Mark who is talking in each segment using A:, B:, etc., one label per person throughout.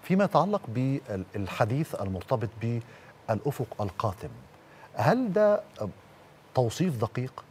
A: فيما يتعلق بالحديث المرتبط بالافق القاتم هل ده توصيف دقيق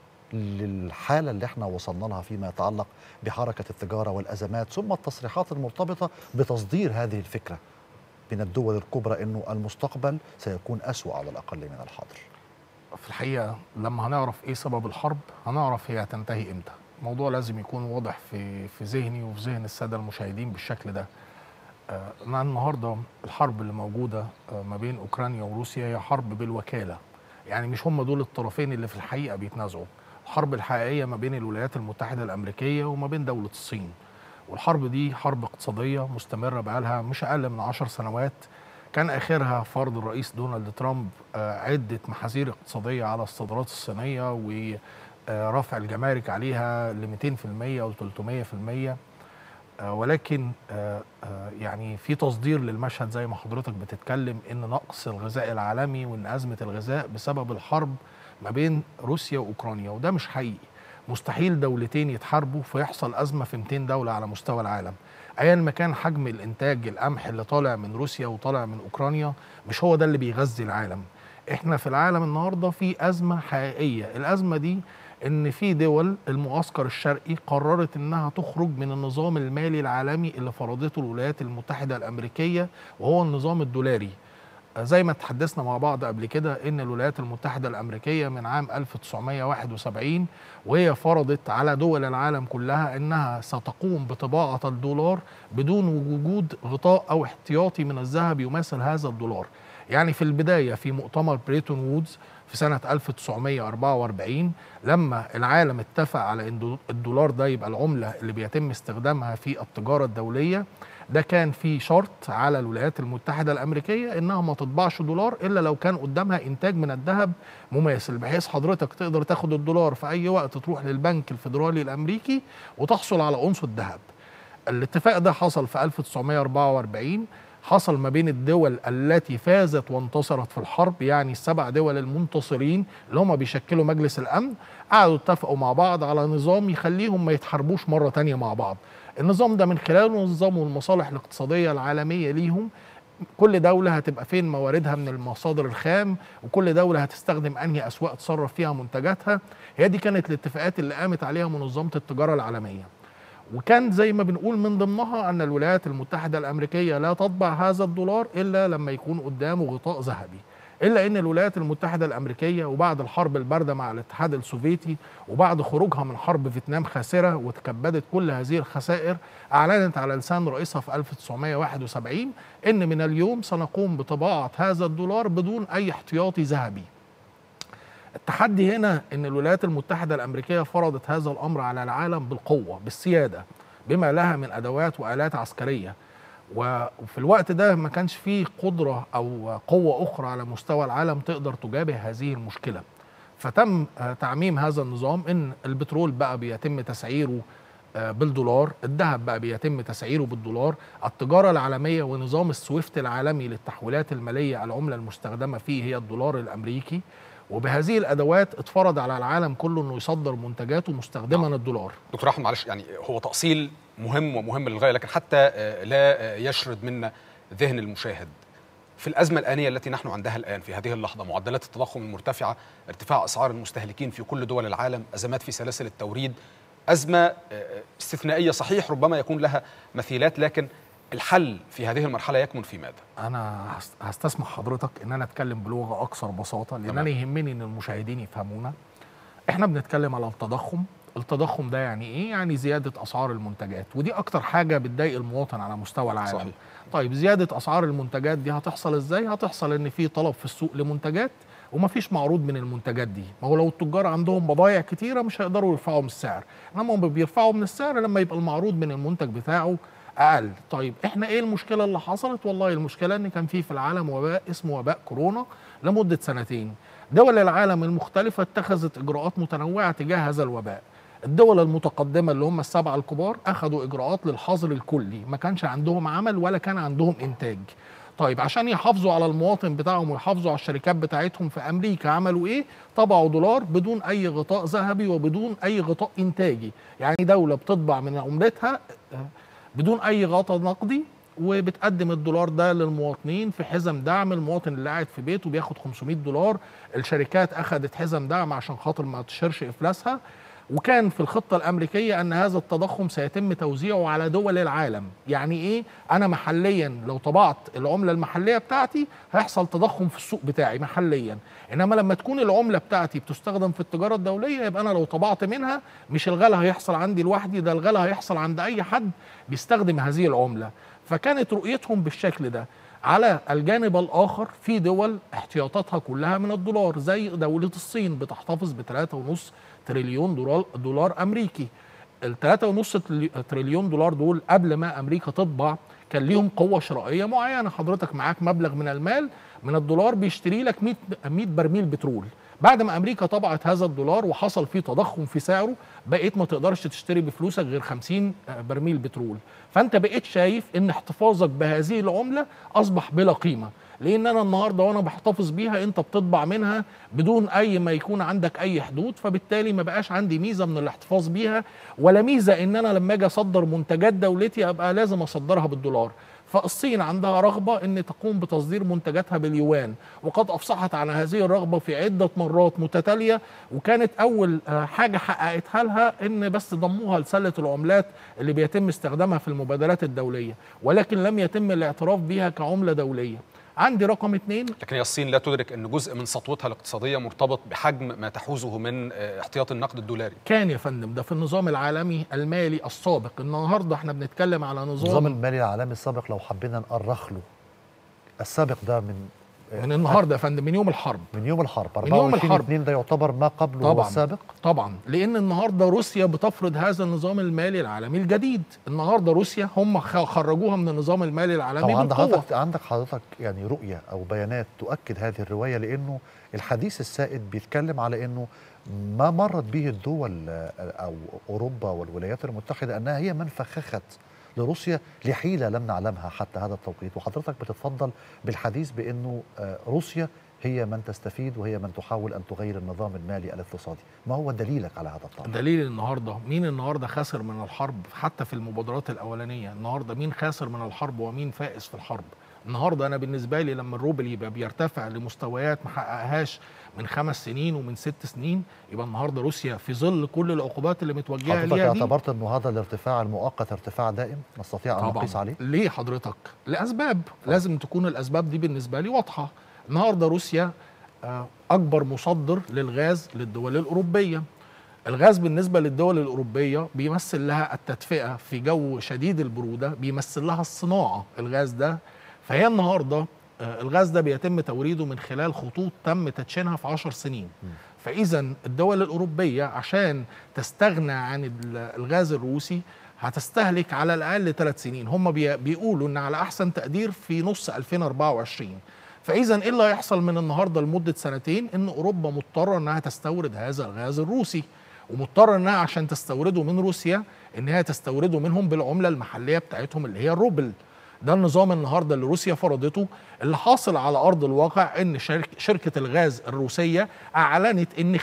A: للحاله اللي احنا وصلنا لها فيما يتعلق بحركه التجاره والازمات ثم التصريحات المرتبطه بتصدير هذه الفكره من الدول الكبرى انه المستقبل سيكون اسوا على الاقل من الحاضر
B: في الحقيقه لما هنعرف ايه سبب الحرب هنعرف هي هتنتهي امتى الموضوع لازم يكون واضح في في ذهني وفي ذهن الساده المشاهدين بالشكل ده آه النهارده الحرب اللي موجوده آه ما بين اوكرانيا وروسيا هي حرب بالوكاله يعني مش هم دول الطرفين اللي في الحقيقه بيتنازعوا الحرب الحقيقيه ما بين الولايات المتحده الامريكيه وما بين دوله الصين والحرب دي حرب اقتصاديه مستمره بقالها مش اقل من عشر سنوات كان اخرها فرض الرئيس دونالد ترامب عده محاذير اقتصاديه على الصادرات الصينيه ورفع الجمارك عليها ل 200% و 300% ولكن يعني في تصدير للمشهد زي ما حضرتك بتتكلم ان نقص الغذاء العالمي وان ازمه الغذاء بسبب الحرب ما بين روسيا واوكرانيا وده مش حقيقي مستحيل دولتين يتحاربوا فيحصل ازمه في 200 دوله على مستوى العالم ايا ما كان حجم الانتاج القمح اللي طالع من روسيا وطالع من اوكرانيا مش هو ده اللي بيغذي العالم احنا في العالم النهارده في ازمه حقيقيه الازمه دي ان في دول المعسكر الشرقي قررت انها تخرج من النظام المالي العالمي اللي فرضته الولايات المتحده الامريكيه وهو النظام الدولاري زي ما تحدثنا مع بعض قبل كده ان الولايات المتحده الامريكيه من عام 1971 وهي فرضت على دول العالم كلها انها ستقوم بطباعه الدولار بدون وجود غطاء او احتياطي من الذهب يماثل هذا الدولار. يعني في البدايه في مؤتمر بريتون وودز في سنه 1944 لما العالم اتفق على ان الدولار ده يبقى العمله اللي بيتم استخدامها في التجاره الدوليه ده كان في شرط على الولايات المتحده الامريكيه انها ما تطبعش دولار الا لو كان قدامها انتاج من الذهب مماثل بحيث حضرتك تقدر تاخد الدولار في اي وقت تروح للبنك الفيدرالي الامريكي وتحصل على انصه ذهب. الاتفاق ده حصل في 1944 حصل ما بين الدول التي فازت وانتصرت في الحرب يعني السبع دول المنتصرين اللي هم بيشكلوا مجلس الامن قعدوا اتفقوا مع بعض على نظام يخليهم ما يتحاربوش مره تانية مع بعض النظام ده من خلاله نظموا المصالح الاقتصادية العالمية ليهم كل دولة هتبقى فين مواردها من المصادر الخام وكل دولة هتستخدم أنهي أسواق تصرف فيها منتجاتها هي دي كانت الاتفاقات اللي قامت عليها منظمة التجارة العالمية وكان زي ما بنقول من ضمنها أن الولايات المتحدة الأمريكية لا تطبع هذا الدولار إلا لما يكون قدامه غطاء ذهبي الا ان الولايات المتحده الامريكيه وبعد الحرب البارده مع الاتحاد السوفيتي وبعد خروجها من حرب فيتنام خاسره وتكبدت كل هذه الخسائر اعلنت على لسان رئيسها في 1971 ان من اليوم سنقوم بطباعه هذا الدولار بدون اي احتياطي ذهبي. التحدي هنا ان الولايات المتحده الامريكيه فرضت هذا الامر على العالم بالقوه بالسياده بما لها من ادوات والات عسكريه وفي الوقت ده ما كانش فيه قدرة أو قوة أخرى على مستوى العالم تقدر تجابه هذه المشكلة فتم تعميم هذا النظام إن البترول بقى بيتم تسعيره بالدولار الذهب بقى بيتم تسعيره بالدولار التجارة العالمية ونظام السويفت العالمي للتحويلات المالية العملة المستخدمة فيه هي الدولار الأمريكي وبهذه الادوات اتفرض على العالم كله انه يصدر منتجاته مستخدما الدولار
C: دكتور احمد معلش يعني هو تاصيل مهم ومهم للغايه لكن حتى لا يشرد منا ذهن المشاهد في الازمه الانيه التي نحن عندها الان في هذه اللحظه معدلات التضخم المرتفعه ارتفاع اسعار المستهلكين في كل دول العالم ازمات في سلاسل التوريد ازمه استثنائيه صحيح ربما يكون لها مثيلات لكن الحل في هذه المرحله يكمن في ماذا
B: انا هستسمح حضرتك ان انا اتكلم بلغه اكثر بساطه لان انا يهمني ان المشاهدين يفهمونا احنا بنتكلم على التضخم التضخم ده يعني ايه يعني زياده اسعار المنتجات ودي اكتر حاجه بتضايق المواطن على مستوى العالم صحيح. طيب زياده اسعار المنتجات دي هتحصل ازاي هتحصل ان في طلب في السوق لمنتجات ومفيش معروض من المنتجات دي ما هو لو التجار عندهم بضائع كتيره مش هيقدروا يرفعوا من السعر انما هم بيرفعوا من السعر لما يبقى المعروض من المنتج بتاعه اقل طيب احنا ايه المشكله اللي حصلت والله المشكله ان كان في في العالم وباء اسمه وباء كورونا لمده سنتين دول العالم المختلفه اتخذت اجراءات متنوعه تجاه هذا الوباء الدول المتقدمه اللي هم السبعه الكبار اخذوا اجراءات للحظر الكلي ما كانش عندهم عمل ولا كان عندهم انتاج طيب عشان يحافظوا على المواطن بتاعهم ويحافظوا على الشركات بتاعتهم في امريكا عملوا ايه طبعوا دولار بدون اي غطاء ذهبي وبدون اي غطاء انتاجي يعني دوله بتطبع من عملتها بدون اي غطاء نقدي وبتقدم الدولار ده للمواطنين في حزم دعم المواطن اللي قاعد في بيته بياخد 500 دولار الشركات اخذت حزم دعم عشان خاطر ما تشيرش افلاسها وكان في الخطة الأمريكية أن هذا التضخم سيتم توزيعه على دول العالم يعني إيه؟ أنا محليا لو طبعت العملة المحلية بتاعتي هيحصل تضخم في السوق بتاعي محليا إنما لما تكون العملة بتاعتي بتستخدم في التجارة الدولية يبقى أنا لو طبعت منها مش الغلا هيحصل عندي لوحدي ده الغلا هيحصل عند أي حد بيستخدم هذه العملة فكانت رؤيتهم بالشكل ده على الجانب الآخر في دول احتياطاتها كلها من الدولار زي دولة الصين بتحتفظ ب 3.5 تريليون دولار, دولار أمريكي ال 3.5 تريليون دولار دول قبل ما أمريكا تطبع كان ليهم قوة شرائية معينة حضرتك معاك مبلغ من المال من الدولار بيشتري لك 100 100 برميل بترول بعد ما امريكا طبعت هذا الدولار وحصل فيه تضخم في سعره بقيت ما تقدرش تشتري بفلوسك غير 50 برميل بترول فانت بقيت شايف ان احتفاظك بهذه العمله اصبح بلا قيمه لان انا النهارده وانا بحتفظ بيها انت بتطبع منها بدون اي ما يكون عندك اي حدود فبالتالي ما بقاش عندي ميزه من الاحتفاظ بيها ولا ميزه ان انا لما اجي اصدر منتجات دولتي ابقى لازم اصدرها بالدولار فالصين عندها رغبة أن تقوم بتصدير منتجاتها باليوان وقد أفصحت عن هذه الرغبة في عدة مرات متتالية وكانت أول حاجة حققتها لها أن بس ضموها لسلة العملات اللي بيتم استخدامها في المبادرات الدولية ولكن لم يتم الاعتراف بها كعملة دولية عندي رقم اثنين
C: لكن هي الصين لا تدرك ان جزء من سطوتها الاقتصاديه مرتبط بحجم ما تحوزه من احتياطي النقد الدولاري
B: كان يا فندم ده في النظام العالمي المالي السابق النهارده احنا بنتكلم على نظام
A: النظام المالي العالمي السابق لو حبينا نأرخ له السابق ده من
B: من النهارده يا فندم من يوم الحرب
A: من يوم الحرب
B: من يوم
A: 24
B: الحرب.
A: 2 ده يعتبر ما قبله
B: طبعاً.
A: هو السابق
B: طبعا لان النهارده روسيا بتفرض هذا النظام المالي العالمي الجديد النهارده روسيا هم خ- خرجوها من النظام المالي العالمي
A: طبعا عند
B: بالقوه
A: حضرتك عندك حضرتك يعني رؤيه او بيانات تؤكد هذه الروايه لانه الحديث السائد بيتكلم على انه ما مرت به الدول آه، او اوروبا والولايات المتحده انها هي من فخخت لروسيا لحيله لم نعلمها حتى هذا التوقيت وحضرتك بتتفضل بالحديث بانه آه، روسيا هي من تستفيد وهي من تحاول ان تغير النظام المالي الاقتصادي ما هو دليلك على هذا الطرح
B: دليل النهارده مين النهارده خاسر من الحرب حتى في المبادرات الاولانيه النهارده مين خاسر من الحرب ومين فائز في الحرب النهارده انا بالنسبه لي لما الروبل يبقى بيرتفع لمستويات ما حققهاش من خمس سنين ومن ست سنين يبقى النهارده روسيا في ظل كل العقوبات اللي متوجهه
A: حضرتك
B: ليها دي
A: اعتبرت انه هذا الارتفاع المؤقت ارتفاع دائم نستطيع ان
B: طبعا
A: نقيس عليه
B: ليه حضرتك لاسباب لازم تكون الاسباب دي بالنسبه لي واضحه النهارده روسيا آه، اكبر مصدر للغاز للدول الاوروبيه الغاز بالنسبه للدول الاوروبيه بيمثل لها التدفئه في جو شديد البروده بيمثل لها الصناعه الغاز ده فهي النهارده آه، الغاز ده بيتم توريده من خلال خطوط تم تدشينها في عشر سنين فاذا الدول الاوروبيه عشان تستغنى عن ال- الغاز الروسي هتستهلك على الاقل ثلاث سنين هم بي- بيقولوا ان على احسن تقدير في نص 2024 فاذا ايه اللي هيحصل من النهارده لمده سنتين ان اوروبا مضطره انها تستورد هذا الغاز الروسي ومضطره انها عشان تستورده من روسيا ان هي تستورده منهم بالعمله المحليه بتاعتهم اللي هي الروبل ده النظام النهارده اللي روسيا فرضته اللي حاصل على ارض الواقع ان شرك شركه الغاز الروسيه اعلنت ان 50%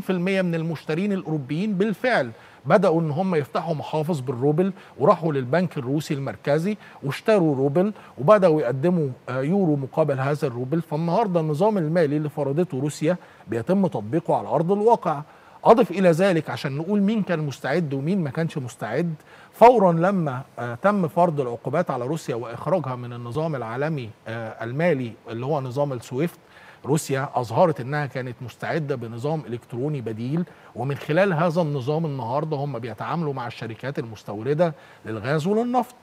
B: من المشترين الاوروبيين بالفعل بداوا ان هم يفتحوا محافظ بالروبل وراحوا للبنك الروسي المركزي واشتروا روبل وبداوا يقدموا آه، يورو مقابل هذا الروبل فالنهارده النظام المالي اللي فرضته روسيا بيتم تطبيقه على ارض الواقع اضف الى ذلك عشان نقول مين كان مستعد ومين ما كانش مستعد فورا لما آه، تم فرض العقوبات على روسيا واخراجها من النظام العالمي آه، المالي اللي هو نظام السويفت روسيا اظهرت انها كانت مستعده بنظام الكتروني بديل ومن خلال هذا النظام النهارده هم بيتعاملوا مع الشركات المستورده للغاز وللنفط